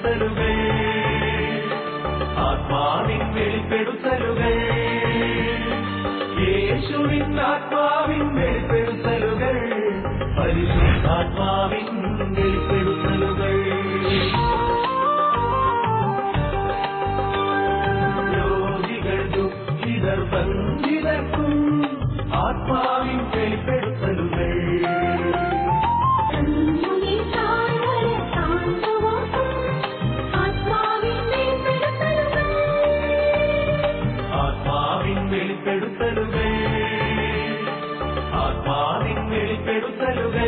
വെളിപ്പെടുത്തലുകൾ ആത്മാവിൻ വെളിപ്പെടുത്തലുകൾ യേശുവിൻ ആത്മാവിൻ വെളിപ്പെടുത്തലുകൾ പരിശുദ്ധാത്മാവിൻ വെളിപ്പെടുത്തലുകൾ രോഗികൾ ദുഃഖിതർ ബന്ധിതർക്കും ആത്മാവിൻ വെളിപ്പെടുത്തലുകൾ കണ്ണുനീർ ചായവരെ സാന്ത്വവാക്കും ആത്മാവിൻ വെളിപ്പെടുത്തലുകൾ ആത്മാവിൻ വെളിപ്പെടുത്തലുകൾ ആത്മാവിൻ വെളിപ്പെടുത്തലുകൾ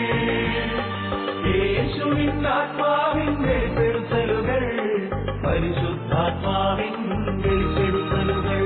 യേശുവിൻ ആത്മാവിൻ വെളിപ്പെടുത്തലുകൾ പരിശുദ്ധാത്മാവിൻ വെളിപ്പെടുത്തലുകൾ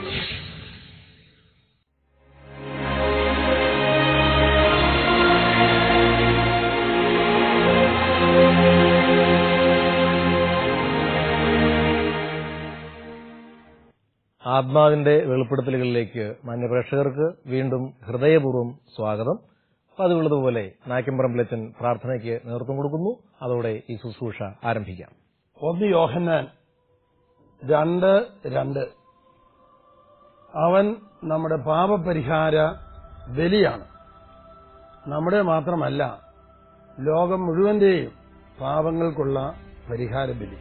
ആത്മാവിന്റെ വെളിപ്പെടുത്തലുകളിലേക്ക് മാന്യപ്രേക്ഷകർക്ക് വീണ്ടും ഹൃദയപൂർവ്വം സ്വാഗതം പതിവുള്ളതുപോലെ നായ്ക്കമ്പറമ്പിലച്ചൻ പ്രാർത്ഥനയ്ക്ക് നേതൃത്വം കൊടുക്കുന്നു അതോടെ ഈ ശുശ്രൂഷ ആരംഭിക്കാം ഒന്ന് യോഹന്നാൻ രണ്ട് രണ്ട് അവൻ നമ്മുടെ പാപപരിഹാര ബലിയാണ് നമ്മുടെ മാത്രമല്ല ലോകം മുഴുവന്റെയും പാപങ്ങൾക്കുള്ള പരിഹാര ബലി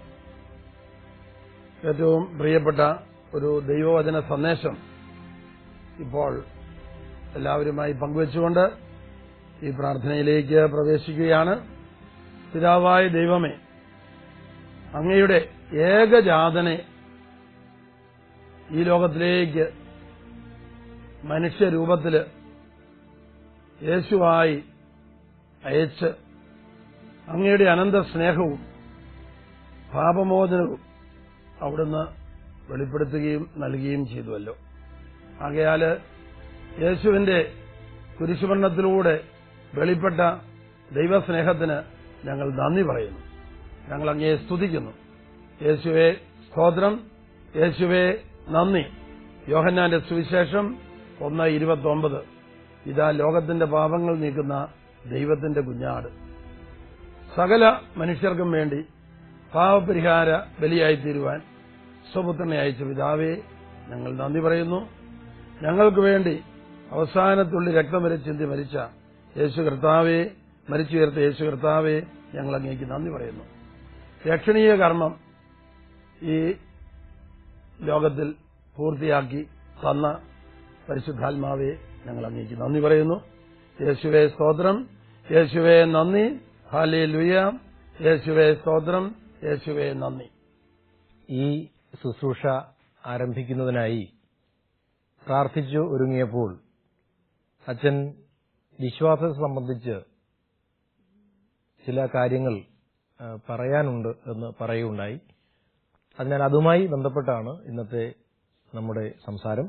ഏറ്റവും പ്രിയപ്പെട്ട ഒരു ദൈവവചന സന്ദേശം ഇപ്പോൾ എല്ലാവരുമായി പങ്കുവച്ചുകൊണ്ട് ഈ പ്രാർത്ഥനയിലേക്ക് പ്രവേശിക്കുകയാണ് പിതാവായ ദൈവമേ അങ്ങയുടെ ഏകജാതനെ ഈ ലോകത്തിലേക്ക് മനുഷ്യരൂപത്തില് യേശുവായി അയച്ച് അങ്ങയുടെ അനന്ത സ്നേഹവും പാപമോചനവും അവിടുന്ന് വെളിപ്പെടുത്തുകയും നൽകുകയും ചെയ്തുവല്ലോ ആകയാല് യേശുവിന്റെ കുരിശുമരണത്തിലൂടെ വെളിപ്പെട്ട ദൈവസ്നേഹത്തിന് ഞങ്ങൾ നന്ദി പറയുന്നു ഞങ്ങൾ അങ്ങയെ സ്തുതിക്കുന്നു യേശുവെ സ്തോത്രം യേശുവെ നന്ദി യോഹന്നാന്റെ സുവിശേഷം ഒന്ന് ഇരുപത്തൊമ്പത് ഇതാ ലോകത്തിന്റെ പാപങ്ങൾ നീക്കുന്ന ദൈവത്തിന്റെ കുഞ്ഞാട് സകല മനുഷ്യർക്കും വേണ്ടി പാവപരിഹാര ബലിയായി തീരുവാൻ സ്വപുത്രനെ അയച്ച പിതാവേ ഞങ്ങൾ നന്ദി പറയുന്നു ഞങ്ങൾക്ക് വേണ്ടി അവസാനത്തുള്ളി രക്തം വരെ ചിന്തി മരിച്ച യേശു കർത്താവെ മരിച്ചുയർത്ത യേശു കർത്താവെ ഞങ്ങൾ അങ്ങേക്ക് നന്ദി പറയുന്നു രക്ഷണീയ കർമ്മം ഈ ലോകത്തിൽ പൂർത്തിയാക്കി തന്ന പരിശുദ്ധാത്മാവെ ഞങ്ങൾ അങ്ങേക്ക് നന്ദി പറയുന്നു യേശുവെ സ്തോത്രം യേശുവെ നന്ദി ഹാലേ ലുയ യേശുവെ സ്തോത്രം യേശുവെ നന്ദി ഈ ശുശ്രൂഷ ആരംഭിക്കുന്നതിനായി പ്രാർത്ഥിച്ചു ഒരുങ്ങിയപ്പോൾ അച്ഛൻ വിശ്വാസത്തെ സംബന്ധിച്ച് ചില കാര്യങ്ങൾ ആ, പറയാനുണ്ട് എന്ന് പറയുകയുണ്ടായി അതിനാൽ അതുമായി ബന്ധപ്പെട്ടാണ് ഇന്നത്തെ നമ്മുടെ സംസാരം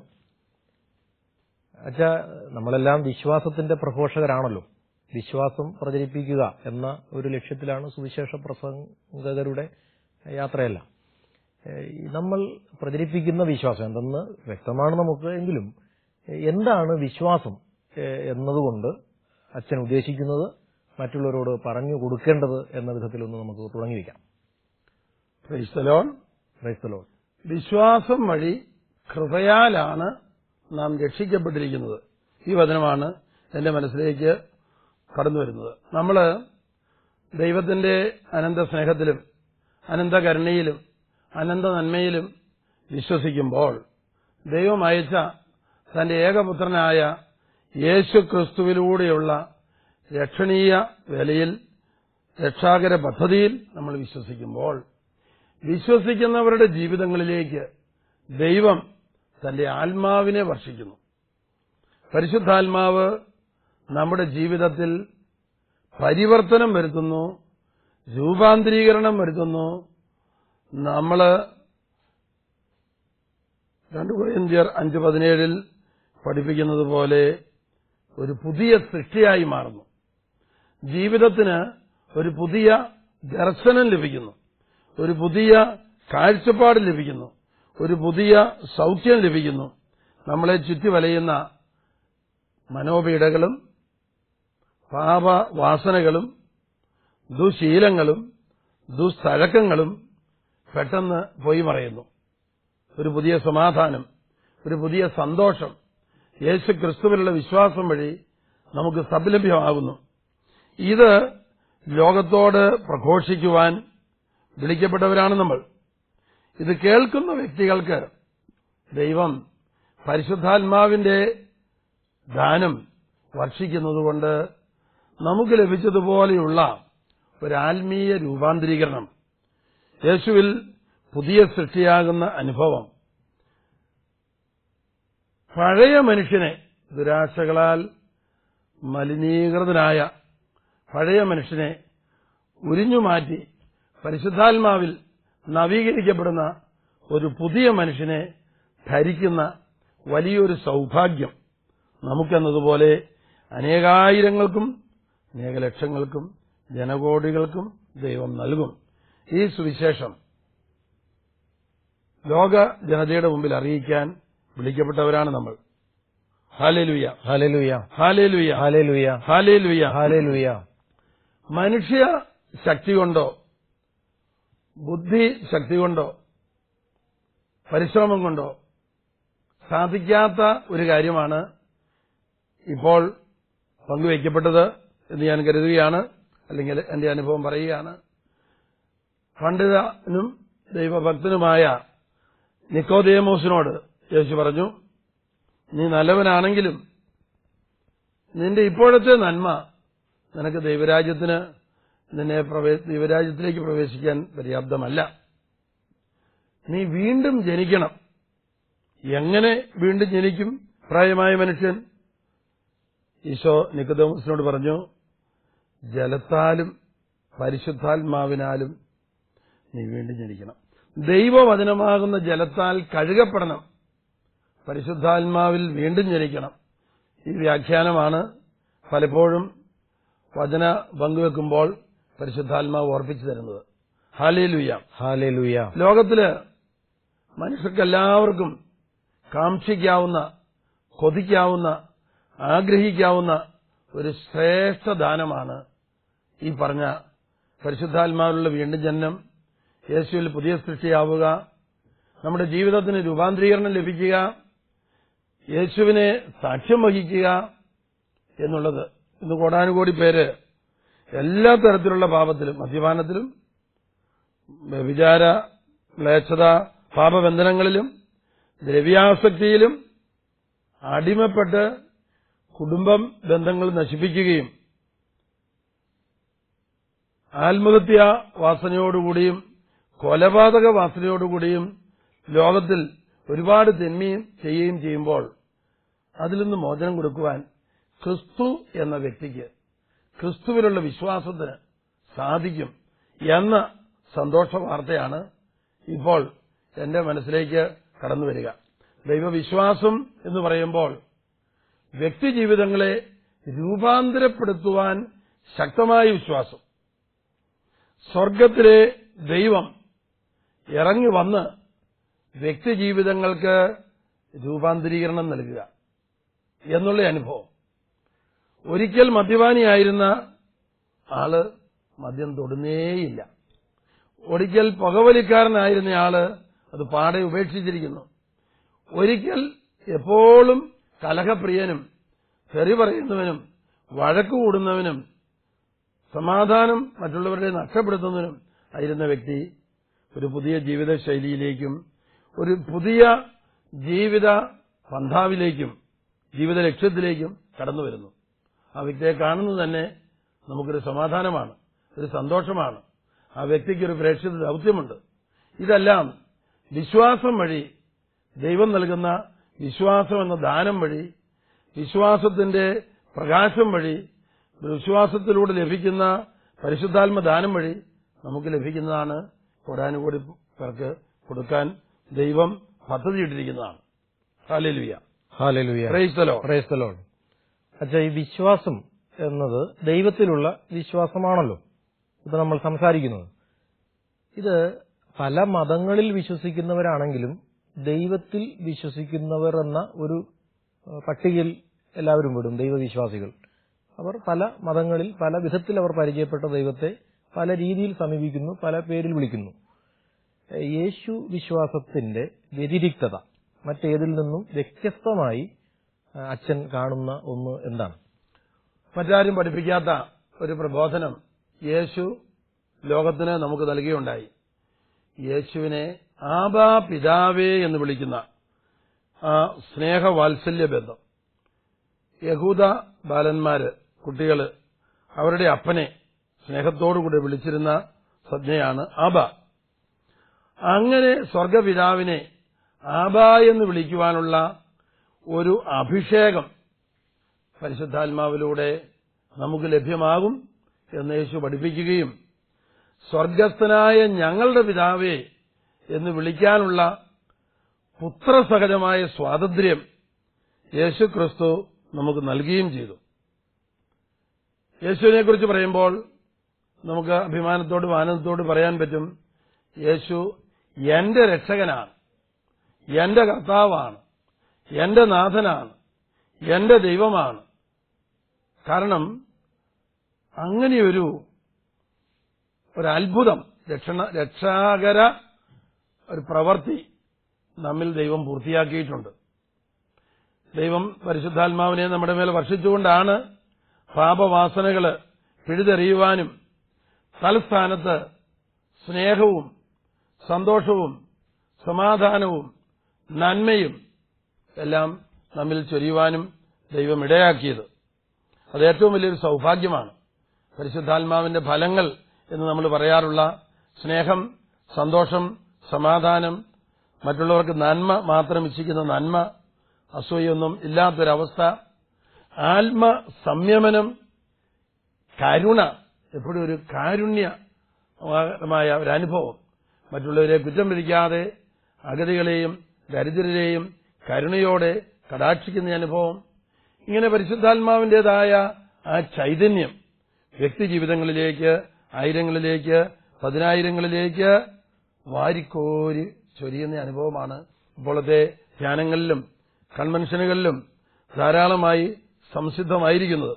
അച്ഛ നമ്മളെല്ലാം വിശ്വാസത്തിന്റെ പ്രഘോഷകരാണല്ലോ വിശ്വാസം പ്രചരിപ്പിക്കുക എന്ന ഒരു ലക്ഷ്യത്തിലാണ് സുവിശേഷ പ്രസംഗകരുടെ യാത്രയെല്ലാം ഏഹ് ഈ നമ്മൾ പ്രചരിപ്പിക്കുന്ന വിശ്വാസം എന്തെന്ന് വ്യക്തമാണ് നമുക്ക് എങ്കിലും ഏഹ് എന്താണ് വിശ്വാസം ഏഹ് എന്നതുകൊണ്ട് അച്ഛൻ ഉദ്ദേശിക്കുന്നത് മറ്റുള്ളവരോട് പറഞ്ഞു കൊടുക്കേണ്ടത് എന്ന വിധത്തിലൊന്ന് നമുക്ക് തുടങ്ങി വയ്ക്കാം ക്രൈസ്തലോൺ ക്രൈസ്തലോ വിശ്വാസം വഴി കൃപയാലാണ് നാം രക്ഷിക്കപ്പെട്ടിരിക്കുന്നത് ഈ വചനമാണ് എന്റെ മനസ്സിലേക്ക് കടന്നു വരുന്നത് നമ്മള് ദൈവത്തിന്റെ അനന്ത സ്നേഹത്തിലും അനന്ത കരുണയിലും അനന്ത നന്മയിലും വിശ്വസിക്കുമ്പോൾ ദൈവം അയച്ച തന്റെ ഏകപുത്രനായ യേശു ക്രിസ്തുവിലൂടെയുള്ള രക്ഷണീയ വിലയിൽ രക്ഷാകര പദ്ധതിയിൽ നമ്മൾ വിശ്വസിക്കുമ്പോൾ വിശ്വസിക്കുന്നവരുടെ ജീവിതങ്ങളിലേക്ക് ദൈവം തന്റെ ആത്മാവിനെ വർഷിക്കുന്നു പരിശുദ്ധാത്മാവ് നമ്മുടെ ജീവിതത്തിൽ പരിവർത്തനം വരുത്തുന്നു രൂപാന്തരീകരണം വരുത്തുന്നു നമ്മള് രണ്ട് കൊരിന്ത്യർ അഞ്ച് പതിനേഴിൽ പഠിപ്പിക്കുന്നത് പോലെ ഒരു പുതിയ സൃഷ്ടിയായി മാറുന്നു ജീവിതത്തിന് ഒരു പുതിയ ദർശനം ലഭിക്കുന്നു ഒരു പുതിയ കാഴ്ചപ്പാട് ലഭിക്കുന്നു ഒരു പുതിയ സൗഖ്യം ലഭിക്കുന്നു നമ്മളെ ചുറ്റി വലയുന്ന മനോപീഡകളും പാപവാസനകളും ദുശീലങ്ങളും ദുസ്തഴക്കങ്ങളും പെട്ടെന്ന് പോയി മറയുന്നു ഒരു പുതിയ സമാധാനം ഒരു പുതിയ സന്തോഷം യേശു ക്രിസ്തുവിലുള്ള വിശ്വാസം വഴി നമുക്ക് സബലഭ്യമാകുന്നു ഇത് ലോകത്തോട് പ്രഘോഷിക്കുവാൻ വിളിക്കപ്പെട്ടവരാണ് നമ്മൾ ഇത് കേൾക്കുന്ന വ്യക്തികൾക്ക് ദൈവം പരിശുദ്ധാത്മാവിന്റെ ദാനം വർഷിക്കുന്നതുകൊണ്ട് നമുക്ക് ലഭിച്ചതുപോലെയുള്ള ഒരു ആത്മീയ രൂപാന്തരീകരണം യേശുവിൽ പുതിയ സൃഷ്ടിയാകുന്ന അനുഭവം പഴയ മനുഷ്യനെ ദുരാശകളാൽ മലിനീകൃതനായ പഴയ മനുഷ്യനെ ഉരിഞ്ഞുമാറ്റി പരിശുദ്ധാത്മാവിൽ നവീകരിക്കപ്പെടുന്ന ഒരു പുതിയ മനുഷ്യനെ ധരിക്കുന്ന വലിയൊരു സൗഭാഗ്യം നമുക്കെന്നതുപോലെ അനേകായിരങ്ങൾക്കും അനേക ലക്ഷങ്ങൾക്കും ജനകോടികൾക്കും ദൈവം നൽകും ഈ സുവിശേഷം ലോക ജനതയുടെ മുമ്പിൽ അറിയിക്കാൻ വിളിക്കപ്പെട്ടവരാണ് നമ്മൾ hallelujah hallelujah hallelujah hallelujah hallelujah hallelujah മനുഷ്യ ശക്തി കൊണ്ടോ ബുദ്ധി ശക്തി കൊണ്ടോ പരിശ്രമം കൊണ്ടോ സാധിക്കാത്ത ഒരു കാര്യമാണ് ഇപ്പോൾ പങ്കുവയ്ക്കപ്പെട്ടത് എന്ന് ഞാൻ കരുതുകയാണ് അല്ലെങ്കിൽ എന്റെ അനുഭവം പറയുകയാണ് പണ്ഡിതനും ദൈവഭക്തനുമായ നിക്കോദേമോസിനോട് യേശു പറഞ്ഞു നീ നല്ലവനാണെങ്കിലും നിന്റെ ഇപ്പോഴത്തെ നന്മ നിനക്ക് ദൈവരാജ്യത്തിന് നിന്നെ പ്രവേ- ദൈവരാജ്യത്തിലേക്ക് പ്രവേശിക്കാൻ പര്യാപ്തമല്ല നീ വീണ്ടും ജനിക്കണം എങ്ങനെ വീണ്ടും ജനിക്കും പ്രായമായ മനുഷ്യൻ ഈശോ നിക്കതോമസിനോട് പറഞ്ഞു ജലത്താലും പരിശുദ്ധാത്മാവിനാലും നീ വീണ്ടും ജനിക്കണം ദൈവവചനമാകുന്ന ജലത്താൽ കഴുകപ്പെടണം പരിശുദ്ധാത്മാവിൽ വീണ്ടും ജനിക്കണം ഈ വ്യാഖ്യാനമാണ് പലപ്പോഴും വചന പങ്കുവെക്കുമ്പോൾ പരിശുദ്ധാത്മാവ് ഓർപ്പിച്ചു തരുന്നത് ഹാലേലുയ്യ ഹാലേലുയ ലോകത്തില് മനുഷ്യർക്കെല്ലാവർക്കും കാക്ഷിക്കാവുന്ന കൊതിക്കാവുന്ന ആഗ്രഹിക്കാവുന്ന ഒരു ശ്രേഷ്ഠ ദാനമാണ് ഈ പറഞ്ഞ പരിശുദ്ധാത്മാവിലുള്ള വീണ്ടും ജന്മം യേശുവിൽ പുതിയ സൃഷ്ടിയാവുക നമ്മുടെ ജീവിതത്തിന് രൂപാന്തരീകരണം ലഭിക്കുക യേശുവിനെ സാക്ഷ്യം വഹിക്കുക എന്നുള്ളത് ഇന്ന് കോടാനുകോടി പേര് എല്ലാ തരത്തിലുള്ള പാപത്തിലും മദ്യപാനത്തിലും വിചാര മ്ലേച്ഛത പാപബന്ധനങ്ങളിലും ദ്രവ്യാസക്തിയിലും അടിമപ്പെട്ട് കുടുംബം ബന്ധങ്ങൾ നശിപ്പിക്കുകയും ആത്മഹത്യ വാസനയോടുകൂടിയും കൊലപാതക വാസനയോടുകൂടിയും ലോകത്തിൽ ഒരുപാട് തിന്മയും ചെയ്യുകയും ചെയ്യുമ്പോൾ അതിൽ നിന്ന് മോചനം കൊടുക്കുവാൻ ക്രിസ്തു എന്ന വ്യക്തിക്ക് ക്രിസ്തുവിലുള്ള വിശ്വാസത്തിന് സാധിക്കും എന്ന സന്തോഷ വാർത്തയാണ് ഇപ്പോൾ എന്റെ മനസ്സിലേക്ക് കടന്നു വരിക ദൈവവിശ്വാസം എന്ന് പറയുമ്പോൾ വ്യക്തിജീവിതങ്ങളെ രൂപാന്തരപ്പെടുത്തുവാൻ ശക്തമായ വിശ്വാസം സ്വർഗത്തിലെ ദൈവം ഇറങ്ങി വന്ന് വ്യക്തിജീവിതങ്ങൾക്ക് രൂപാന്തരീകരണം നൽകുക എന്നുള്ള അനുഭവം ഒരിക്കൽ മദ്യപാനിയായിരുന്ന ആള് മദ്യം തൊടുന്നേയില്ല ഒരിക്കൽ പുകവലിക്കാരനായിരുന്ന ആള് അത് പാടെ ഉപേക്ഷിച്ചിരിക്കുന്നു ഒരിക്കൽ എപ്പോഴും കലഹപ്രിയനും തെറി പറയുന്നവനും വഴക്കു കൂടുന്നവനും സമാധാനം മറ്റുള്ളവരെ നഷ്ടപ്പെടുത്തുന്നതിനും ആയിരുന്ന വ്യക്തി ഒരു പുതിയ ജീവിത ശൈലിയിലേക്കും ഒരു പുതിയ ജീവിത പന്ഥാവിലേക്കും ജീവിത ലക്ഷ്യത്തിലേക്കും കടന്നു വരുന്നു ആ വ്യക്തിയെ കാണുന്നത് തന്നെ നമുക്കൊരു സമാധാനമാണ് ഒരു സന്തോഷമാണ് ആ വ്യക്തിക്ക് ഒരു പ്രേക്ഷിത ദൗത്യമുണ്ട് ഇതെല്ലാം വിശ്വാസം വഴി ദൈവം നൽകുന്ന വിശ്വാസം എന്ന ദാനം വഴി വിശ്വാസത്തിന്റെ പ്രകാശം വഴി വിശ്വാസത്തിലൂടെ ലഭിക്കുന്ന പരിശുദ്ധാത്മ ദാനം വഴി നമുക്ക് ലഭിക്കുന്നതാണ് കോടാനുകോടി പേർക്ക് കൊടുക്കാൻ ദൈവം പദ്ധതിയിട്ടിരിക്കുന്നതാണ് ഹാലേലുയ ഹാലേലുയ ക്രൈസ്തലോ പ്രൈസ് ദ ലോർഡ് അച്ഛാ ഈ വിശ്വാസം എന്നത് ദൈവത്തിലുള്ള വിശ്വാസമാണല്ലോ ഇപ്പൊ നമ്മൾ സംസാരിക്കുന്നത് ഇത് പല മതങ്ങളിൽ വിശ്വസിക്കുന്നവരാണെങ്കിലും ദൈവത്തിൽ വിശ്വസിക്കുന്നവർ എന്ന ഒരു ഏഹ്, പട്ടികയിൽ എല്ലാവരും വിടും ദൈവവിശ്വാസികൾ അവർ പല മതങ്ങളിൽ പല വിധത്തിൽ അവർ പരിചയപ്പെട്ട ദൈവത്തെ പല രീതിയിൽ സമീപിക്കുന്നു പല പേരിൽ വിളിക്കുന്നു ഏഹ് യേശു വിശ്വാസത്തിന്റെ വ്യതിരിക്തത മറ്റേതിൽ നിന്നും വ്യത്യസ്തമായി ആ, അച്ഛൻ കാണുന്ന ഒന്ന് എന്താണ് മറ്റാരും പഠിപ്പിക്കാത്ത ഒരു പ്രബോധനം യേശു ലോകത്തിന് നമുക്ക് നൽകിയുണ്ടായി യേശുവിനെ ആബാ പിതാവേ എന്ന് വിളിക്കുന്ന ആ സ്നേഹവാത്സല്യ ബന്ധം യഹൂദ ബാലന്മാര് കുട്ടികള് അവരുടെ അപ്പനെ സ്നേഹത്തോടുകൂടി വിളിച്ചിരുന്ന സംജ്ഞയാണ് ആബ അങ്ങനെ സ്വർഗപിതാവിനെ ആബ എന്ന് വിളിക്കുവാനുള്ള ഒരു അഭിഷേകം പരിശുദ്ധാത്മാവിലൂടെ നമുക്ക് ലഭ്യമാകും എന്ന് യേശു പഠിപ്പിക്കുകയും സ്വർഗസ്ഥനായ ഞങ്ങളുടെ പിതാവേ എന്ന് വിളിക്കാനുള്ള പുത്രസഹജമായ സ്വാതന്ത്ര്യം യേശു ക്രിസ്തു നമുക്ക് നൽകുകയും ചെയ്തു യേശുവിനെ കുറിച്ച് പറയുമ്പോൾ നമുക്ക് അഭിമാനത്തോടും ആനന്ദത്തോടും പറയാൻ പറ്റും യേശു എന്റെ രക്ഷകനാണ് എന്റെ കർത്താവാണ് എന്റെ നാഥനാണ് എന്റെ ദൈവമാണ് കാരണം അങ്ങനെയൊരു ഒരു അത്ഭുതം രക്ഷണ രക്ഷാകര ഒരു പ്രവൃത്തി നമ്മിൽ ദൈവം പൂർത്തിയാക്കിയിട്ടുണ്ട് ദൈവം പരിശുദ്ധാത്മാവിനെ നമ്മുടെ മേൽ വർഷിച്ചുകൊണ്ടാണ് പാപവാസനകള് പിഴുതെറിയുവാനും തലസ്ഥാനത്ത് സ്നേഹവും സന്തോഷവും സമാധാനവും നന്മയും എല്ലാം നമ്മിൽ ചൊരിയുവാനും ദൈവം ഇടയാക്കിയത് അത് ഏറ്റവും വലിയൊരു സൗഭാഗ്യമാണ് പരിശുദ്ധാത്മാവിന്റെ ഫലങ്ങൾ എന്ന് നമ്മൾ പറയാറുള്ള സ്നേഹം സന്തോഷം സമാധാനം മറ്റുള്ളവർക്ക് നന്മ മാത്രം ഇച്ഛിക്കുന്ന നന്മ അസൂയൊന്നും ഇല്ലാത്തൊരവസ്ഥ ആത്മ സംയമനം കരുണ എപ്പോഴും ഒരു കാരുണ്യമായ ഒരു അനുഭവം മറ്റുള്ളവരെ കുറ്റം വിധിക്കാതെ അഗതികളെയും ദരിദ്രരെയും കരുണയോടെ കടാക്ഷിക്കുന്ന അനുഭവം ഇങ്ങനെ പരിശുദ്ധാത്മാവിന്റേതായ ആ ചൈതന്യം വ്യക്തി ജീവിതങ്ങളിലേക്ക് ആയിരങ്ങളിലേക്ക് പതിനായിരങ്ങളിലേക്ക് വാരിക്കോരി ചൊരിയുന്ന അനുഭവമാണ് ഇപ്പോഴത്തെ ധ്യാനങ്ങളിലും കൺവെൻഷനുകളിലും ധാരാളമായി സംസിദ്ധമായിരിക്കുന്നത്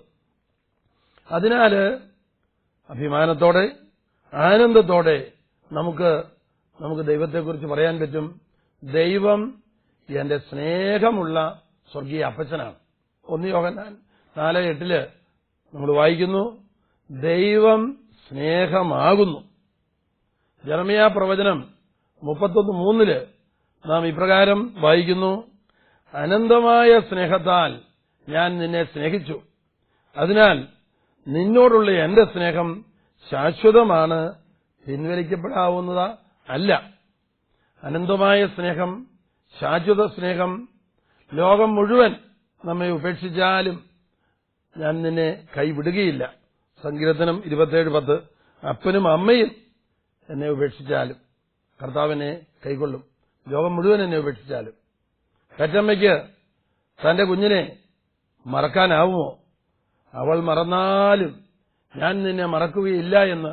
അതിനാല് അഭിമാനത്തോടെ ആനന്ദത്തോടെ നമുക്ക് നമുക്ക് ദൈവത്തെക്കുറിച്ച് പറയാൻ പറ്റും ദൈവം എന്റെ സ്നേഹമുള്ള സ്വർഗീയ അപ്പച്ചനാണ് ഒന്ന് യോഗനാൻ നാല് എട്ടില് നമ്മൾ വായിക്കുന്നു ദൈവം സ്നേഹമാകുന്നു ജർമിയ പ്രവചനം മുപ്പത്തൊന്ന് മൂന്നില് നാം ഇപ്രകാരം വായിക്കുന്നു അനന്തമായ സ്നേഹത്താൽ ഞാൻ നിന്നെ സ്നേഹിച്ചു അതിനാൽ നിന്നോടുള്ള എന്റെ സ്നേഹം ശാശ്വതമാണ് പിൻവലിക്കപ്പെടാവുന്നത് അല്ല അനന്തമായ സ്നേഹം ശാശ്വത സ്നേഹം ലോകം മുഴുവൻ നമ്മെ ഉപേക്ഷിച്ചാലും ഞാൻ നിന്നെ കൈവിടുകയില്ല സങ്കീർത്തനം ഇരുപത്തേഴ് പത്ത് അപ്പനും അമ്മയും എന്നെ ഉപേക്ഷിച്ചാലും കർത്താവിനെ കൈകൊള്ളും ലോകം മുഴുവൻ എന്നെ ഉപേക്ഷിച്ചാലും പെറ്റമ്മയ്ക്ക് തന്റെ കുഞ്ഞിനെ മറക്കാനാവുമോ അവൾ മറന്നാലും ഞാൻ നിന്നെ മറക്കുകയില്ല എന്ന്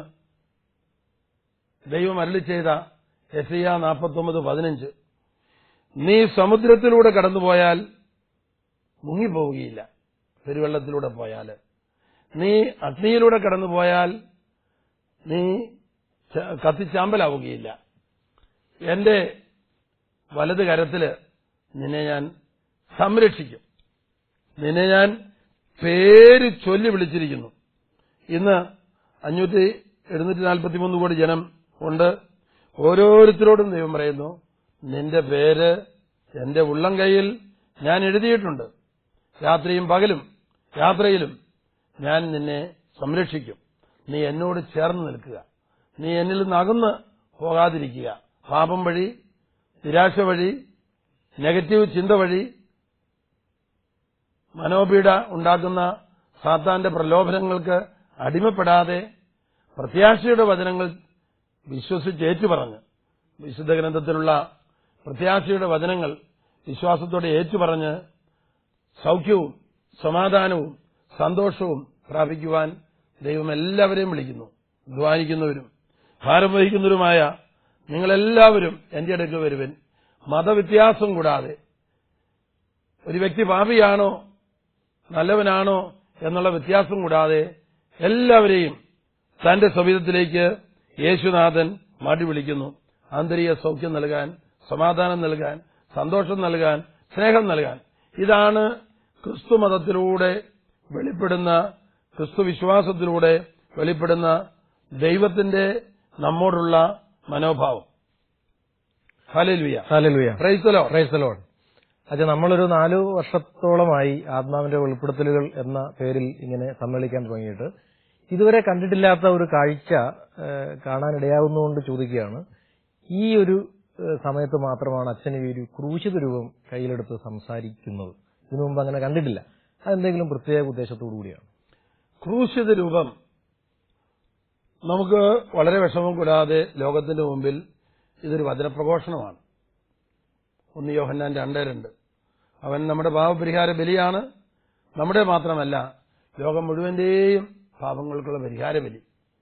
ദൈവം അരളി ചെയ്ത എസിയ നാൽപ്പത്തൊമ്പത് പതിനഞ്ച് നീ സമുദ്രത്തിലൂടെ കടന്നുപോയാൽ മുങ്ങിപ്പോവുകയില്ല പെരുവെള്ളത്തിലൂടെ പോയാൽ നീ അഗ്നിയിലൂടെ കടന്നുപോയാൽ നീ ച- കത്തിച്ചാമ്പലാവുകയില്ല എന്റെ വലത് കരത്തില് നിന്നെ ഞാൻ സംരക്ഷിക്കും നിന്നെ ഞാൻ പേര് ചൊല്ലി വിളിച്ചിരിക്കുന്നു ഇന്ന് അഞ്ഞൂറ്റി എഴുന്നൂറ്റി നാൽപ്പത്തി മൂന്ന് കോടി ജനം ഉണ്ട് ഓരോരുത്തരോടും ദൈവം പറയുന്നു നിന്റെ പേര് എന്റെ ഉള്ളം കൈയിൽ ഞാൻ എഴുതിയിട്ടുണ്ട് രാത്രിയും പകലും യാത്രയിലും ഞാൻ നിന്നെ സംരക്ഷിക്കും നീ എന്നോട് ചേർന്ന് നിൽക്കുക നീ എന്നിൽ നിന്ന് അകന്ന് പോകാതിരിക്കുക പാപം വഴി നിരാശ വഴി നെഗറ്റീവ് ചിന്ത വഴി മനോപീഡ ഉണ്ടാക്കുന്ന സാത്താന്റെ പ്രലോഭനങ്ങൾക്ക് അടിമപ്പെടാതെ പ്രത്യാശയുടെ വചനങ്ങൾ വിശ്വസിച്ച് ഏറ്റുപറഞ്ഞ് വിശുദ്ധ ഗ്രന്ഥത്തിലുള്ള പ്രത്യാശയുടെ വചനങ്ങൾ വിശ്വാസത്തോടെ ഏറ്റുപറഞ്ഞ് സൗഖ്യവും സമാധാനവും സന്തോഷവും പ്രാപിക്കുവാൻ ദൈവം എല്ലാവരെയും വിളിക്കുന്നു അധ്വാനിക്കുന്നവരും ഭാരം വഹിക്കുന്നവരുമായ നിങ്ങളെല്ലാവരും എന്റെ അടുക്കൽ വരുവൻ മതവ്യത്യാസം കൂടാതെ ഒരു വ്യക്തി പാപിയാണോ നല്ലവനാണോ എന്നുള്ള വ്യത്യാസം കൂടാതെ എല്ലാവരെയും തന്റെ സവിധത്തിലേക്ക് യേശുനാഥൻ മാറ്റി വിളിക്കുന്നു ആന്തരിക സൗഖ്യം നൽകാൻ സമാധാനം നൽകാൻ സന്തോഷം നൽകാൻ സ്നേഹം നൽകാൻ ഇതാണ് ക്രിസ്തു മതത്തിലൂടെ വെളിപ്പെടുന്ന ക്രിസ്തു വിശ്വാസത്തിലൂടെ വെളിപ്പെടുന്ന ദൈവത്തിന്റെ നമ്മോടുള്ള മനോഭാവം ഹലിൽവിയ ഹല്ലേലൂയ ക്രൈസ്തലോ പ്രൈസ് ദി ലോർഡ് അച്ഛാ നമ്മളൊരു നാലു വർഷത്തോളമായി ആത്മാവിന്റെ വെളിപ്പെടുത്തലുകൾ എന്ന പേരിൽ ഇങ്ങനെ സമ്മേളിക്കാൻ തുടങ്ങിയിട്ട് ഇതുവരെ കണ്ടിട്ടില്ലാത്ത ഒരു കാഴ്ച ഏഹ്, കാണാനിടയാവുന്നതുകൊണ്ട് ചോദിക്കുകയാണ് ഈ ഒരു ഏഹ്, സമയത്ത് മാത്രമാണ് അച്ഛൻ ഈ ഒരു ക്രൂശിത രൂപം കയ്യിലെടുത്ത് സംസാരിക്കുന്നത് ഇതിനു മുമ്പ് അങ്ങനെ കണ്ടിട്ടില്ല അതെന്തെങ്കിലും പ്രത്യേക ഉദ്ദേശത്തോടു കൂടിയാണ് ക്രൂശിത രൂപം നമുക്ക് വളരെ വിഷമം കൂടാതെ ലോകത്തിന്റെ മുമ്പിൽ ഇതൊരു വചനപ്രഘോഷണമാണ് ഒന്ന് യോഹന്നാൻ രണ്ട് രണ്ട് അവൻ നമ്മുടെ പാപപരിഹാര ബലിയാണ് നമ്മുടെ മാത്രമല്ല ലോകം മുഴുവന്റെയും പാപങ്ങൾക്കുള്ള പരിഹാര ബലി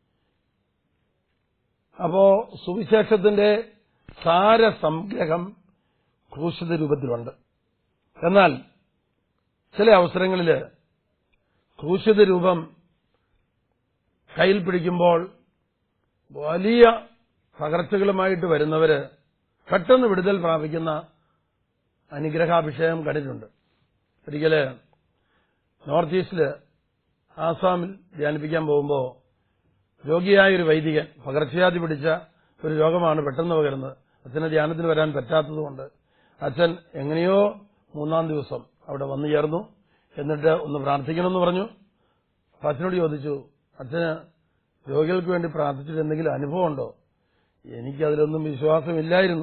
അപ്പോ സുവിശേഷത്തിന്റെ സാരസംഗ്രഹം ക്രൂശിത രൂപത്തിലുണ്ട് എന്നാൽ ചില അവസരങ്ങളിൽ ക്രൂശിത രൂപം കയ്യിൽ പിടിക്കുമ്പോൾ വലിയ പകർച്ചകളുമായിട്ട് വരുന്നവര് പെട്ടെന്ന് വിടുതൽ പ്രാപിക്കുന്ന അനുഗ്രഹാഭിഷേകം കണ്ടിട്ടുണ്ട് ഒരിക്കല് നോർത്ത് ഈസ്റ്റില് ആസാമിൽ ധ്യാനിപ്പിക്കാൻ പോകുമ്പോൾ രോഗിയായ ഒരു വൈദികൻ പകർച്ചവ്യാധി പിടിച്ച ഒരു രോഗമാണ് പെട്ടെന്ന് പകരുന്നത് അച്ഛന് ധ്യാനത്തിന് വരാൻ പറ്റാത്തതുകൊണ്ട് അച്ഛൻ എങ്ങനെയോ മൂന്നാം ദിവസം അവിടെ വന്നു ചേർന്നു എന്നിട്ട് ഒന്ന് പ്രാർത്ഥിക്കണമെന്ന് പറഞ്ഞു അപ്പൊ അച്ഛനോട് ചോദിച്ചു അച്ഛന് രോഗികൾക്ക് വേണ്ടി പ്രാർത്ഥിച്ചിട്ട് എന്തെങ്കിലും അനുഭവം ഉണ്ടോ എനിക്കതിലൊന്നും വിശ്വാസമില്ലായിരുന്നു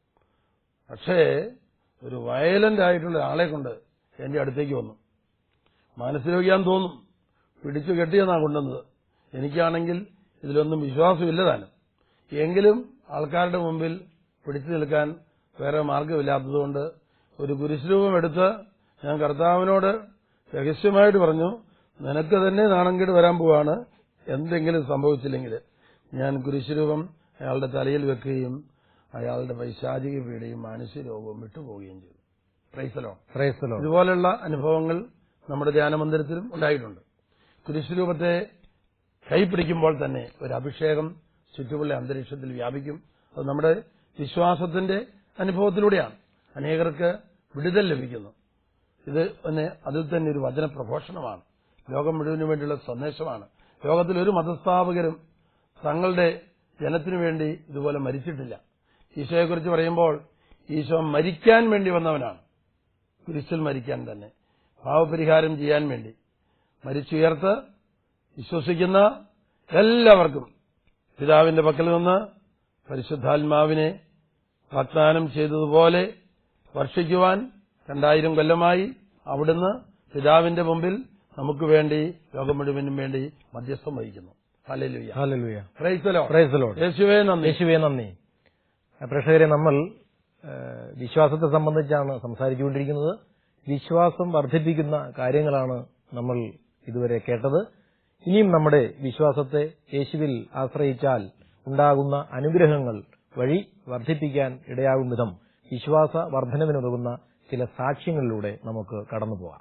പക്ഷേ ഒരു വയലന്റ് ആയിട്ടുള്ള ആളെ കൊണ്ട് എന്റെ അടുത്തേക്ക് വന്നു മാനസരോഗിയാന്ന് തോന്നും പിടിച്ചു കെട്ടിയെന്നാണ് കൊണ്ടുവന്നത് എനിക്കാണെങ്കിൽ ഇതിലൊന്നും വിശ്വാസമില്ല താനും എങ്കിലും ആൾക്കാരുടെ മുമ്പിൽ പിടിച്ചു നിൽക്കാൻ വേറെ മാർഗമില്ലാത്തതുകൊണ്ട് ഒരു കുരിശുരൂപം എടുത്ത് ഞാൻ കർത്താവിനോട് രഹസ്യമായിട്ട് പറഞ്ഞു നിനക്ക് തന്നെ നാണംകേട് വരാൻ പോവാണ് എന്തെങ്കിലും സംഭവിച്ചില്ലെങ്കിൽ ഞാൻ കുരിശുരൂപം അയാളുടെ തലയിൽ വെക്കുകയും അയാളുടെ പൈശാചിക പീഡയും മാനസിക രോഗവും വിട്ടുപോവുകയും ചെയ്തു പ്രൈസലോ പ്രൈസ് ദി ലോർഡ് ഇതുപോലുള്ള അനുഭവങ്ങൾ നമ്മുടെ ധ്യാനമന്ദിരത്തിലും ഉണ്ടായിട്ടുണ്ട് കുരിശുരൂപത്തെ കൈപ്പിടിക്കുമ്പോൾ തന്നെ ഒരു അഭിഷേകം ചുറ്റുമുള്ള അന്തരീക്ഷത്തിൽ വ്യാപിക്കും അത് നമ്മുടെ വിശ്വാസത്തിന്റെ അനുഭവത്തിലൂടെയാണ് അനേകർക്ക് വിടുതൽ ലഭിക്കുന്നു ഇത് തന്നെ അതിൽ തന്നെ ഒരു വചന പ്രഘോഷണമാണ് ലോകം മുഴുവനു വേണ്ടിയുള്ള സന്ദേശമാണ് ലോകത്തിൽ ഒരു മതസ്ഥാപകരും തങ്ങളുടെ ജനത്തിനു വേണ്ടി ഇതുപോലെ മരിച്ചിട്ടില്ല ഈശോയെക്കുറിച്ച് പറയുമ്പോൾ ഈശോ മരിക്കാൻ വേണ്ടി വന്നവനാണ് കുരിശിൽ മരിക്കാൻ തന്നെ പാവപരിഹാരം ചെയ്യാൻ വേണ്ടി മരിച്ചുയർത്ത് വിശ്വസിക്കുന്ന എല്ലാവർക്കും പിതാവിന്റെ പക്കൽ നിന്ന് പരിശുദ്ധാത്മാവിനെ വാഗ്ദാനം ചെയ്തതുപോലെ വർഷിക്കുവാൻ രണ്ടായിരം കൊല്ലമായി അവിടുന്ന് പിതാവിന്റെ മുമ്പിൽ നമുക്ക് വേണ്ടി ലോകം മുഴുവനും വേണ്ടി മധ്യസ്ഥം വഹിക്കുന്നു hallelujah hallelujah Praise the Lord. Praise the Lord യേശുവേ നന്ദി യേശുവെ നന്ദി പ്രേക്ഷകരെ നമ്മൾ ആ, വിശ്വാസത്തെ സംബന്ധിച്ചാണ് സംസാരിച്ചുകൊണ്ടിരിക്കുന്നത് വിശ്വാസം വർദ്ധിപ്പിക്കുന്ന കാര്യങ്ങളാണ് നമ്മൾ ഇതുവരെ കേട്ടത് ഇനിയും നമ്മുടെ വിശ്വാസത്തെ യേശുവിൽ ആശ്രയിച്ചാൽ ഉണ്ടാകുന്ന അനുഗ്രഹങ്ങൾ വഴി വർദ്ധിപ്പിക്കാൻ ഇടയാകും വിധം വിശ്വാസ വർധനവിനുതകുന്ന ചില സാക്ഷ്യങ്ങളിലൂടെ നമുക്ക് കടന്നുപോകാം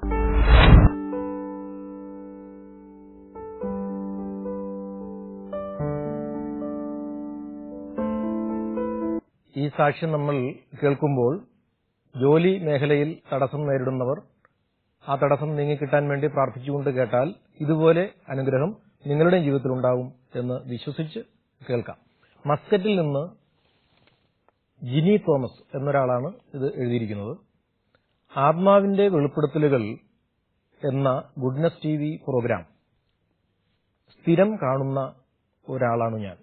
ഈ സാക്ഷ്യം നമ്മൾ കേൾക്കുമ്പോൾ ജോലി മേഖലയിൽ തടസ്സം നേരിടുന്നവർ ആ തടസ്സം നീങ്ങിക്കിട്ടാൻ വേണ്ടി പ്രാർത്ഥിച്ചുകൊണ്ട് കേട്ടാൽ ഇതുപോലെ അനുഗ്രഹം നിങ്ങളുടെ ജീവിതത്തിൽ ഉണ്ടാകും എന്ന് വിശ്വസിച്ച് കേൾക്കാം മസ്കറ്റിൽ നിന്ന് ജിനി തോമസ് എന്നൊരാളാണ് ഇത് എഴുതിയിരിക്കുന്നത് ആത്മാവിന്റെ വെളിപ്പെടുത്തലുകൾ എന്ന ഗുഡ്നസ് ടി വി പ്രോഗ്രാം സ്ഥിരം കാണുന്ന ഒരാളാണ് ഞാൻ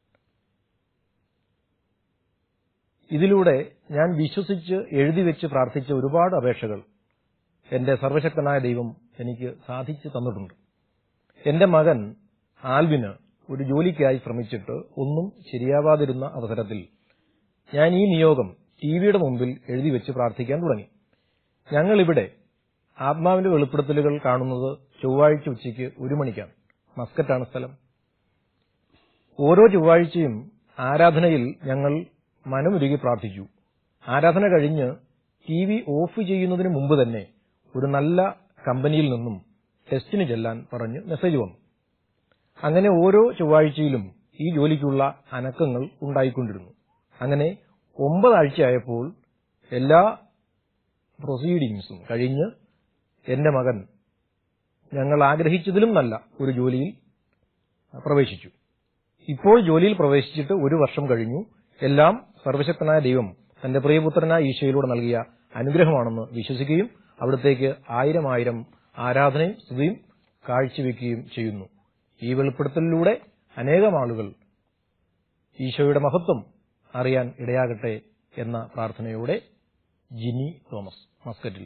ഇതിലൂടെ ഞാൻ വിശ്വസിച്ച് എഴുതി വെച്ച് പ്രാർത്ഥിച്ച ഒരുപാട് അപേക്ഷകൾ എന്റെ സർവശക്തനായ ദൈവം എനിക്ക് സാധിച്ചു തന്നിട്ടുണ്ട് എന്റെ മകൻ ആൽവിന് ഒരു ജോലിക്കായി ശ്രമിച്ചിട്ട് ഒന്നും ശരിയാവാതിരുന്ന അവസരത്തിൽ ഞാൻ ഈ നിയോഗം ടിവിയുടെ മുമ്പിൽ എഴുതി വെച്ച് പ്രാർത്ഥിക്കാൻ തുടങ്ങി ഞങ്ങളിവിടെ ആത്മാവിന്റെ വെളിപ്പെടുത്തലുകൾ കാണുന്നത് ചൊവ്വാഴ്ച ഉച്ചയ്ക്ക് ഒരു മണിക്കാണ് മസ്കറ്റാണ് സ്ഥലം ഓരോ ചൊവ്വാഴ്ചയും ആരാധനയിൽ ഞങ്ങൾ മനമുരുകി പ്രാർത്ഥിച്ചു ആരാധന കഴിഞ്ഞ് ടി വി ഓഫ് ചെയ്യുന്നതിന് മുമ്പ് തന്നെ ഒരു നല്ല കമ്പനിയിൽ നിന്നും ടെസ്റ്റിന് ചെല്ലാൻ പറഞ്ഞ് മെസ്സേജ് വന്നു അങ്ങനെ ഓരോ ചൊവ്വാഴ്ചയിലും ഈ ജോലിക്കുള്ള അനക്കങ്ങൾ ഉണ്ടായിക്കൊണ്ടിരുന്നു അങ്ങനെ ഒമ്പതാഴ്ചയായപ്പോൾ എല്ലാ പ്രൊസീഡിങ്സും കഴിഞ്ഞ് എന്റെ മകൻ ഞങ്ങൾ ആഗ്രഹിച്ചതിലും നല്ല ഒരു ജോലിയിൽ പ്രവേശിച്ചു ഇപ്പോൾ ജോലിയിൽ പ്രവേശിച്ചിട്ട് ഒരു വർഷം കഴിഞ്ഞു എല്ലാം സർവശക്തനായ ദൈവം തന്റെ പ്രിയപുത്രനായ ഈശോയിലൂടെ നൽകിയ അനുഗ്രഹമാണെന്ന് വിശ്വസിക്കുകയും അവിടത്തേക്ക് ആയിരം ആയിരം ആരാധനയും സ്തുതിയും കാഴ്ചവെക്കുകയും ചെയ്യുന്നു ഈ വെളിപ്പെടുത്തലിലൂടെ അനേകം ആളുകൾ ഈശോയുടെ മഹത്വം അറിയാൻ ഇടയാകട്ടെ എന്ന പ്രാർത്ഥനയോടെ ജിനി തോമസ് മസ്കറ്റിൽ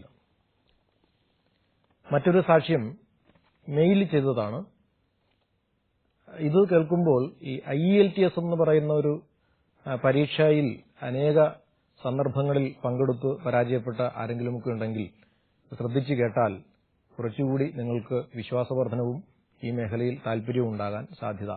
മറ്റൊരു സാക്ഷ്യം മെയിൽ ചെയ്തതാണ് ഇത് കേൾക്കുമ്പോൾ ഈ ഐ എൽ ടി എസ് എന്ന് പറയുന്ന ഒരു ആ, പരീക്ഷയിൽ അനേക സന്ദർഭങ്ങളിൽ പങ്കെടുത്ത് പരാജയപ്പെട്ട ആരെങ്കിലുമൊക്കെ ഉണ്ടെങ്കിൽ ശ്രദ്ധിച്ചു കേട്ടാൽ കുറച്ചുകൂടി നിങ്ങൾക്ക് വിശ്വാസവർദ്ധനവും ഈ മേഖലയിൽ താല്പര്യവും ഉണ്ടാകാൻ സാധ്യത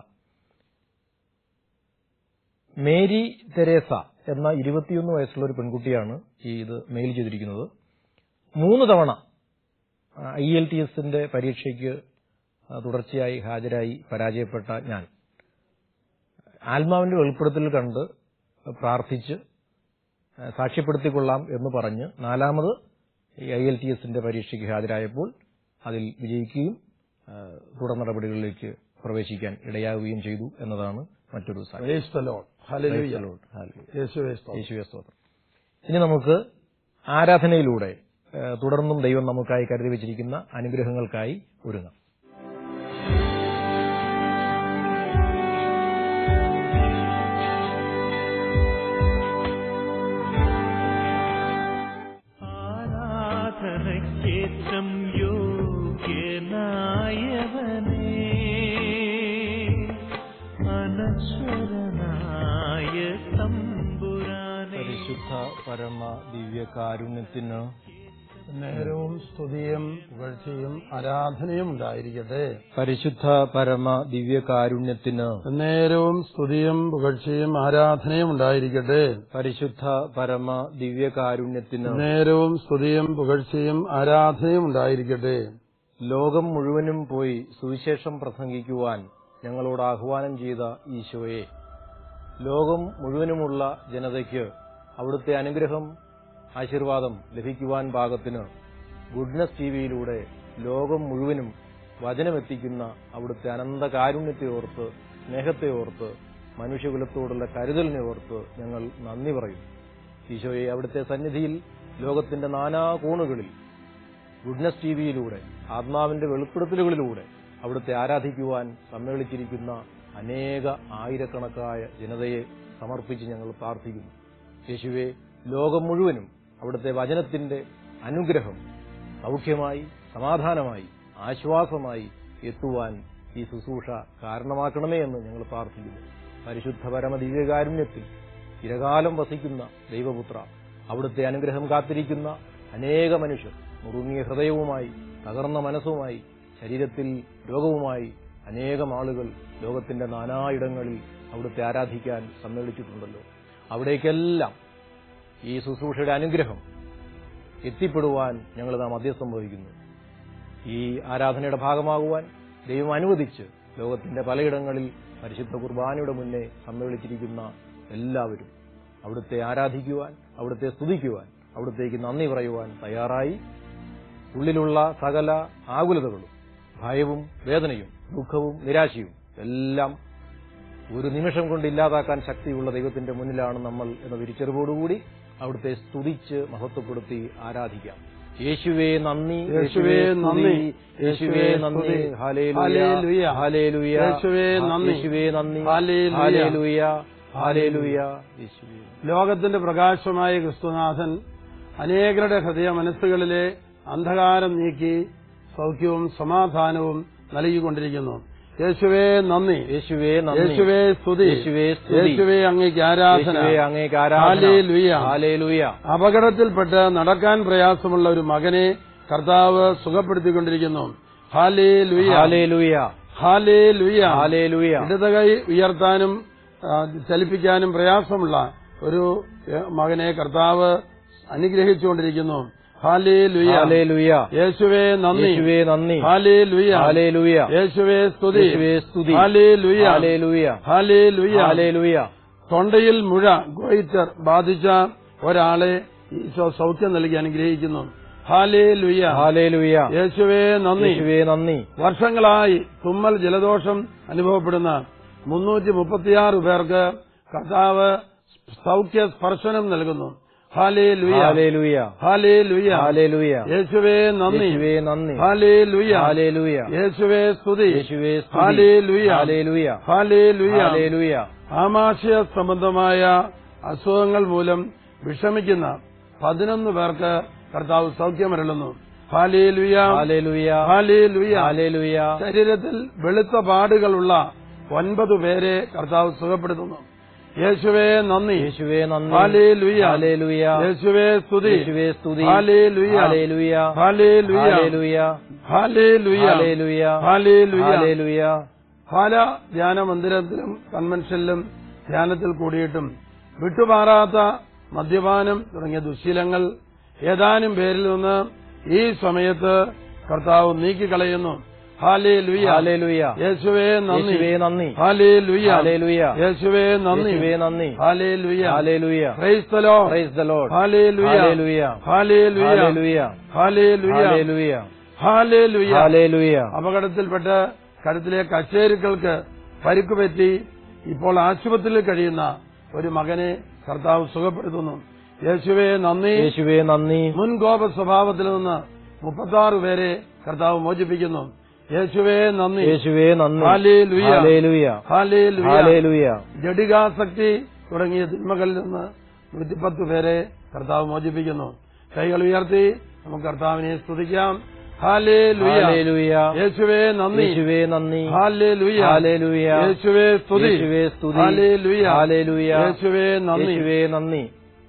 മേരി തെരേസ എന്ന ഇരുപത്തിയൊന്ന് വയസ്സുള്ള ഒരു പെൺകുട്ടിയാണ് ഈ ഇത് മെയിൽ ചെയ്തിരിക്കുന്നത് മൂന്ന് തവണ ഐ എൽ ടി എസിന്റെ പരീക്ഷയ്ക്ക് ആ, തുടർച്ചയായി ഹാജരായി പരാജയപ്പെട്ട ഞാൻ ആത്മാവിന്റെ വെളിപ്പെടുത്തൽ കണ്ട് പ്രാർത്ഥിച്ച് ആ, സാക്ഷ്യപ്പെടുത്തിക്കൊള്ളാം എന്ന് പറഞ്ഞ് നാലാമത് ഈ ഐ എൽ ടി എസിന്റെ പരീക്ഷയ്ക്ക് ഹാജരായപ്പോൾ അതിൽ വിജയിക്കുകയും ആ, തുടർ നടപടികളിലേക്ക് പ്രവേശിക്കാൻ ഇടയാവുകയും ചെയ്തു എന്നതാണ് മറ്റൊരു സാക്ഷ്യം Praise the Lord. Hallelujah. Praise the Lord. Hallelujah. യേശുവേ സ്തോത്രം. യേശുവേ സ്തോത്രം ഇനി നമുക്ക് ആരാധനയിലൂടെ ആ, തുടർന്നും ദൈവം നമുക്കായി കരുതി വെച്ചിരിക്കുന്ന അനുഗ്രഹങ്ങൾക്കായി ഒരുങ്ങാം ആരാധനയ്ക്കേറ്റം യോഗ്യനായവനേ അനശ്വരനായ തമ്പുരാനെ പരിശുദ്ധ പരമ ദിവ്യകാരുണ്യത്തിന് നേരവും സ്തുതിയും പുകഴ്ചയും ആരാധനയും ഉണ്ടായിരിക്കട്ടെ പരിശുദ്ധ പരമ ദിവ്യകാരുണ്യത്തിന് നേരവും സ്തുതിയും പുകഴ്ചയും ആരാധനയും ഉണ്ടായിരിക്കട്ടെ പരിശുദ്ധ പരമ ദിവ്യകാരുണ്യത്തിന് നേരവും സ്തുതിയും പുകഴ്ചയും ആരാധനയും ഉണ്ടായിരിക്കട്ടെ ലോകം മുഴുവനും പോയി സുവിശേഷം പ്രസംഗിക്കുവാൻ ഞങ്ങളോട് ആഹ്വാനം ചെയ്ത ഈശോയെ ലോകം മുഴുവനുമുള്ള ജനതയ്ക്ക് അവിടുത്തെ അനുഗ്രഹം ആശീർവാദം ലഭിക്കുവാൻ പാകത്തിന് ഗുഡ്നസ് ടിവിയിലൂടെ ലോകം മുഴുവനും വചനമെത്തിക്കുന്ന അവിടുത്തെ അനന്ത കാരുണ്യത്തെ ഓർത്ത് സ്നേഹത്തെ ഓർത്ത് മനുഷ്യകുലത്തോടുള്ള കരുതലിനെ ഓർത്ത് ഞങ്ങൾ നന്ദി പറയും ഈശോയെ അവിടുത്തെ സന്നിധിയിൽ ലോകത്തിന്റെ നാനാ കോണുകളിൽ ഗുഡ്നസ് ടിവിയിലൂടെ ആത്മാവിന്റെ വെളിപ്പെടുത്തലുകളിലൂടെ അവിടുത്തെ ആരാധിക്കുവാൻ സമ്മേളിച്ചിരിക്കുന്ന അനേക ആയിരക്കണക്കായ ജനതയെ സമർപ്പിച്ച് ഞങ്ങൾ പ്രാർത്ഥിക്കുന്നു യേശുവെ ലോകം മുഴുവനും അവിടുത്തെ വചനത്തിന്റെ അനുഗ്രഹം സൗഖ്യമായി സമാധാനമായി ആശ്വാസമായി എത്തുവാൻ ഈ ശുശ്രൂഷ കാരണമാക്കണമേ എന്ന് ഞങ്ങൾ പ്രാർത്ഥിക്കുന്നു പരിശുദ്ധ പരമ ദിവ്യകാരുണ്യത്തിൽ ചിരകാലം വസിക്കുന്ന ദൈവപുത്ര അവിടുത്തെ അനുഗ്രഹം കാത്തിരിക്കുന്ന അനേക മനുഷ്യർ മുറുങ്ങിയ ഹൃദയവുമായി തകർന്ന മനസ്സുമായി ശരീരത്തിൽ രോഗവുമായി അനേകം ആളുകൾ ലോകത്തിന്റെ നാനായിടങ്ങളിൽ അവിടുത്തെ ആരാധിക്കാൻ സമ്മേളിച്ചിട്ടുണ്ടല്ലോ അവിടേക്കെല്ലാം ഈ ശുശ്രൂഷയുടെ അനുഗ്രഹം എത്തിപ്പെടുവാൻ ഞങ്ങൾ നാം മധ്യസ്ഥം വഹിക്കുന്നു ഈ ആരാധനയുടെ ഭാഗമാകുവാൻ ദൈവം അനുവദിച്ച് ലോകത്തിന്റെ പലയിടങ്ങളിൽ പരിശുദ്ധ കുർബാനയുടെ മുന്നേ സമ്മേളിച്ചിരിക്കുന്ന എല്ലാവരും അവിടുത്തെ ആരാധിക്കുവാൻ അവിടുത്തെ സ്തുതിക്കുവാൻ അവിടുത്തേക്ക് നന്ദി പറയുവാൻ തയ്യാറായി ഉള്ളിലുള്ള സകല ആകുലതകളും ഭയവും വേദനയും ദുഃഖവും നിരാശയും എല്ലാം ഒരു നിമിഷം കൊണ്ട് ഇല്ലാതാക്കാൻ ശക്തിയുള്ള ദൈവത്തിന്റെ മുന്നിലാണ് നമ്മൾ എന്ന തിരിച്ചറിവോടുകൂടി അവിടുത്തെ സ്തുതിച്ച് മഹത്വപ്പെടുത്തി ആരാധിക്കാം യേശുവേ നന്ദി യേശുവേ നന്ദി. യേശുവേ നന്ദി സ്തുതി. Hallelujah hallelujah. ഹാലേലൂയ യേശുവേ നന്ദി. യേശുവേ നന്ദി ഹാലേലൂയ. ഹാലേലൂയ ഹാലേലൂയ യേശുവേ ലോകത്തിന്റെ പ്രകാശമായ ക്രിസ്തുനാഥൻ അനേകരുടെ ഹൃദയ മനസ്സുകളിലെ അന്ധകാരം നീക്കി സൗഖ്യവും സമാധാനവും നൽകിക്കൊണ്ടിരിക്കുന്നു യേശുവേ നന്ദി യേശുവേ നന്ദി യേശുവേ സ്തുതി യേശുവേ സ്തുതി. യേശുവേ അങ്ങേക്ക് ആരാധന യേശുവേ അങ്ങേക്ക് ആരാധന ഹാലേലൂയ. ഹാലേലൂയ അപകടത്തിൽപ്പെട്ട് നടക്കാൻ പ്രയാസമുള്ള ഒരു മകനെ കർത്താവ് സുഖപ്പെടുത്തിക്കൊണ്ടിരിക്കുന്നു ഹാലേ ലുയ ഹാലേലൂയ ഹാലേ ലുയ ഹാലേലൂയ ഇടതുകൈ ഉയർത്താനും ആ, ചലിപ്പിക്കാനും പ്രയാസമുള്ള ഒരു ഏ, മകനെ കർത്താവ് അനുഗ്രഹിച്ചുകൊണ്ടിരിക്കുന്നു ഹാലേലുയ ഹാലേലുയ യേശുവേ നന്ദി യേശുവേ നന്ദി ഹാലേലുയ ഹാലേലുയ യേശുവേ സ്തുതി യേശുവേ സ്തുതി ഹാലേലുയ ഹാലേലുയ ഹാലേലുയ ഹാലേലുയ തൊണ്ടയിൽ മുഴ ഗോയിറ്റർ ബാധിച്ച ഒരാളെ ഈശോ സൗഖ്യം നൽകി അനുഗ്രഹിക്കുന്നു ഹാലേലുയ ഹാലേലുയ യേശുവേ നന്ദി യേശുവേ നന്ദി വർഷങ്ങളായി തുമ്മൽ ജലദോഷം അനുഭവപ്പെടുന്ന മുന്നൂറ്റി മുപ്പത്തിയാറ് പേർക്ക് കർത്താവ് സൗഖ്യ സ്പർശനം നൽകുന്നു ഹാലേ ലുയ ഹാലേലുയ ഹാലേ ലുയ ഹാലേലുയ യേശുവേ നന്ദി യേശുവേ നന്ദി ഹാലേ ലുയ ഹാലേലുയ യേശുവേ സ്തുതി യേശുവേ സ്തുതി ഹാലേലുയ ഹാലേലുയ ഹാലേ ലുയ ഹാലേലുയ ആമാശയ സംബന്ധമായ അസുഖങ്ങൾ മൂലം വിഷമിക്കുന്ന പതിനൊന്ന് പേർക്ക് കർത്താവ് സൗഖ്യമരളുന്നു ഹാലേ ലുയ ഹാലേലുയ ഹാലേ ലുയ ഹാലേലുയ ശരീരത്തിൽ വെളുത്ത പാടുകളുള്ള ഒൻപത് പേരെ കർത്താവ് സുഖപ്പെടുത്തുന്നു യേശുവേ നന്ദി യേശുവേ നന്ദി ഹാലേലുയ ഹാലേലുയ യേശുവേ സ്തുതി യേശുവേ സ്തുതി hallelujah hallelujah hallelujah hallelujah hallelujah hallelujah hallelujah hallelujah ഹാല ധ്യാന മന്ദിരത്തിലും കൺവെൻഷനിലും ധ്യാനത്തിൽ കൂടിയിട്ടും വിട്ടുമാറാത്ത മദ്യപാനം തുടങ്ങിയ ദുശീലങ്ങൾ ഏതാനും പേരിൽ നിന്ന് ഈ സമയത്ത് കർത്താവ് നീക്കിക്കളയുന്നു ഹാലേ ലുയ ഹാലേലുയ യേശുവേ നന്ദി യേശുവേ നന്ദി ഹാലേ ലുയ ഹാലേലുയ യേശുവേ നന്ദി യേശുവേ നന്ദി ഹാലേ ലുയ ഹാലേലുയ ക്രൈസ്തലോ praise the Lord hallelujah hallelujah ഹാലേ ലുയ ഹാലേലുയ ഹാലേ ലുയ ഹാലേലുയ ഹാലേ ലുയ ഹാലേലുയ അപകടത്തിൽപ്പെട്ട് കഴുത്തിലെ കച്ചേരുക്കൾക്ക് പരിക്കുപറ്റി ഇപ്പോൾ ആശുപത്രിയിൽ കഴിയുന്ന ഒരു മകനെ കർത്താവ് സുഖപ്പെടുത്തുന്നു യേശുവേ നന്ദി യേശുവേ നന്ദി മുൻകോപ സ്വഭാവത്തിൽ നിന്ന് മുപ്പത്താറ് പേരെ കർത്താവ് മോചിപ്പിക്കുന്നു യേശുവേ നന്ദി യേശുവേ നന്ദി ഹാലേലുയ. Hallelujah hallelujah. ഹാലേലുയ ജഡികാസക്തി തുടങ്ങിയ തിന്മകളിൽ നിന്ന് നൂറ്റിപ്പത്ത് പേരെ കർത്താവ് മോചിപ്പിക്കുന്നു കൈകൾ ഉയർത്തി നമുക്ക് കർത്താവിനെ സ്തുതിക്കാം ഹാലേ ഹാലേലുയ യേശുവേ നന്ദി യേശുവേ നന്ദി ഹാലേലുയ ഹാലേലുയ യേശുവേ സ്തുതി യേശുവേ സ്തുതി ഹാലേലുയ ഹാലേലുയ യേശുവേ നന്ദി യേശുവേ നന്ദി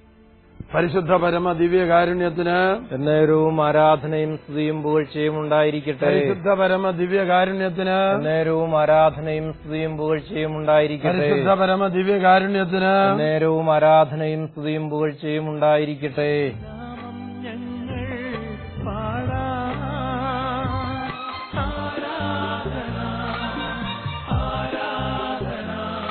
പരിശുദ്ധ പരമ ദിവ്യകാരുണ്യത്തിന് എന്നേരവും ആരാധനയും സ്തുതിയും പുകഴ്ചയും ഉണ്ടായിരിക്കട്ടെ പരിശുദ്ധ പരമ ദിവ്യകാരുണ്യത്തിന് എന്നേരവും ആരാധനയും സ്തുതിയും പുകഴ്ചയും ഉണ്ടായിരിക്കട്ടെ പരിശുദ്ധ പരമ ദിവ്യകാരുണ്യത്തിന് എന്നേരവും ആരാധനയും സ്തുതിയും പുകഴ്ചയും ഉണ്ടായിരിക്കട്ടെ നാമം ഞങ്ങൾ പാടാം ആരാധന ആരാധന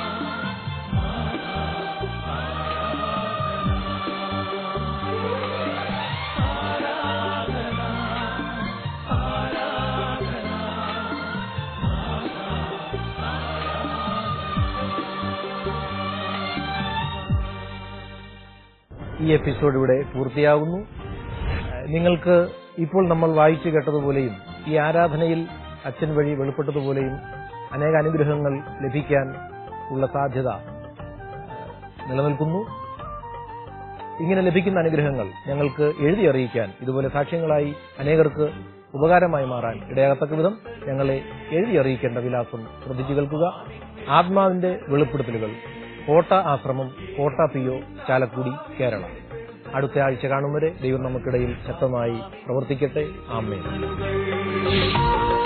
ഈ എപ്പിസോഡ് ഇവിടെ പൂർത്തിയാകുന്നു ഏഹ് നിങ്ങൾക്ക് ഇപ്പോൾ നമ്മൾ വായിച്ചു കേട്ടതുപോലെയും ഈ ആരാധനയിൽ അച്ഛൻ വഴി വെളിപ്പെട്ടതുപോലെയും അനേക അനുഗ്രഹങ്ങൾ ലഭിക്കാൻ ഉള്ള സാധ്യത ഏഹ് നിലനിൽക്കുന്നു ഇങ്ങനെ ലഭിക്കുന്ന അനുഗ്രഹങ്ങൾ ഞങ്ങൾക്ക് എഴുതി അറിയിക്കാൻ ഇതുപോലെ സാക്ഷ്യങ്ങളായി അനേകർക്ക് ഉപകാരമായി മാറാൻ ഇടയാകത്തക്ക വിധം ഞങ്ങളെ എഴുതി അറിയിക്കേണ്ട വിലാസം ശ്രദ്ധിച്ചു കേൾക്കുക ആത്മാവിന്റെ വെളിപ്പെടുത്തലുകൾ കോട്ട ആശ്രമം കോട്ട പി ഒ ചാലക്കുടി കേരള അടുത്ത ആഴ്ച കാണും വരെ ദൈവം നമുക്കിടയിൽ ശക്തമായി പ്രവർത്തിക്കട്ടെ ആമേൻ യേശുവേ